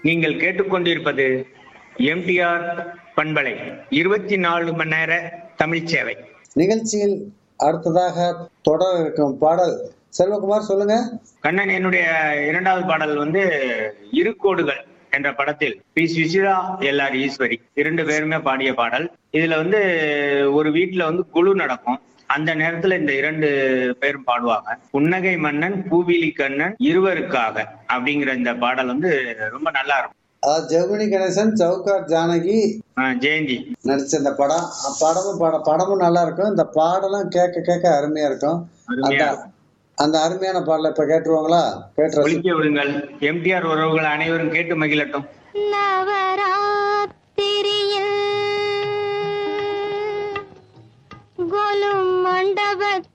நீங்கள் கேட்டுக்கொண்டிருப்பது எம்டிஆர் பண்பலை இருபத்தி நாலு மணி நேர தமிழ் சேவை நிகழ்ச்சியில் அடுத்ததாக தொடர இருக்கும் பாடல் செல்வகுமார் சொல்லுங்க கண்ணன் என்னுடைய இரண்டாவது பாடல் வந்து இருகோடுகள் என்ற படத்தில் P Susheela L R Eswari இரண்டு பேருமே பாடிய பாடல் இதுல வந்து ஒரு வீட்டுல வந்து குழு நடக்கும் அந்த நேரத்துல இந்த இரண்டு பேரும் பாடுவாங்க புன்னகை மன்னன் பூவிலி கண்ணன் இருவருக்காக அப்படிங்கிற இந்த பாடல் வந்து ரொம்ப நல்லா இருக்கும் அதாவது ஜெமினி கணேசன் சவுகார் ஜானகி ஆஹ் ஜெயந்தி நடிச்ச இந்த படம் படமும் பட படமும் நல்லா இருக்கும் இந்த பாடலும் கேட்க கேட்க அருமையா இருக்கும் அந்த அருமையா அந்த அருமையான பாடலை இப்ப கேட்டுருவாங்களா கேட்டு ரசி- ஒழிக்க விடுங்கள் எம்டிஆர் உறவுகள் அனைவரும் கேட்டு மகிழட்டும் நவராத்திரியில் கொலும் மண்டபத்தில்